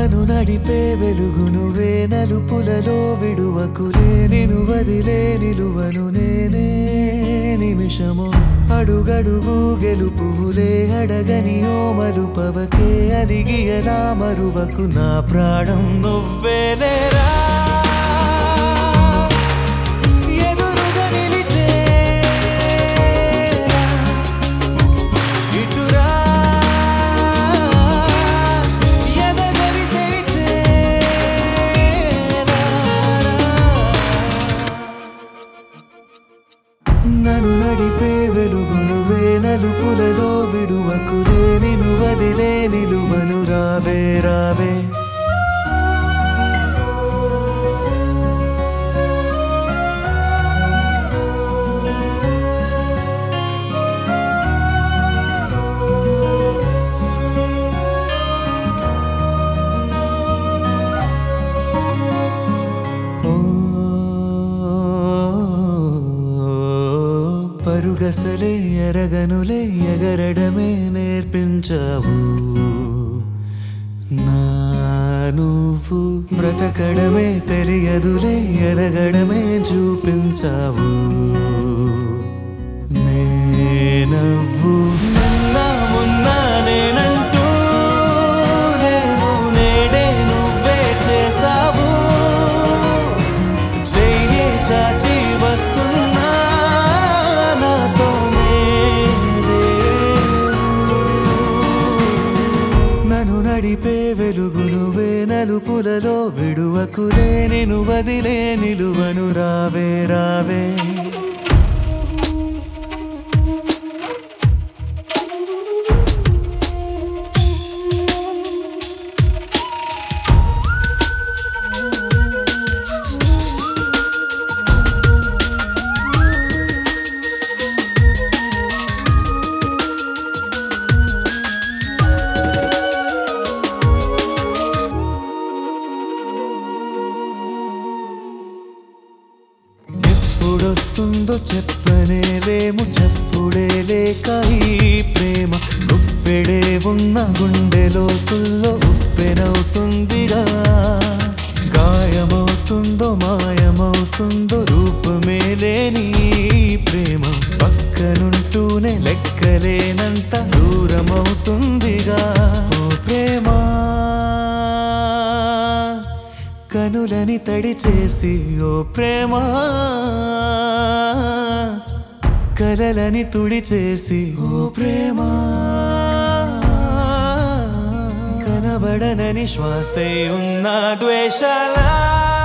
నన్ను నడిపే వెలుగును నలుపులలో విడువకులే నిను వదిలే నిలువను నేనే నిమిషము అడుగడుగు గెలుపులే అడగని ఓ మలుపవకే అలిగి ఎలా మరువకు నా ప్రాణం నువ్వేలేరా ఎదురుగా నిలిచే ఇటురా ఎదగని నన్ను నడిపే వెలుగును నలుపులలో విడువకులే నిను వదిలే నిలువను రావే రావే ఓ పరుగసలే ఎరగనులే ఎగరడమే నేర్పించావు నా నువ్వు బ్రతకడమే తెలియదులే ఎదగడమే చూపించావు నేనవ్వు నిన్నా మొన్నా నేనంటూ లేను నేడే నువ్వే చేసావు చెయ్యి చాచి వస్తున్నా నాతోనే నన్ను నడిపే వెలుగును నలుపులలో విడువకులే నిను వదిలే నిలువను రావే రావే ఎప్పుడొస్తుందో చెప్పనే లేము చెప్పుడే లేక ఈ ప్రేమ గుప్పెడే ఉన్న గుండె లోతుల్లో ఉప్పెనవుతుందిగా గాయమవుతుందో మాయమవుతుందో రూపమే లేని ఈ ప్రేమ పక్కనుంటూనే లెక్కలేనంత దూరమవుతుందిగా ఓ ప్రేమ కనులని తడి చేసి ఓ ప్రేమ కలలని తుడి చేసి ఓ ప్రేమ కనబడనని శ్వాసే ఉన్న ద్వేషాల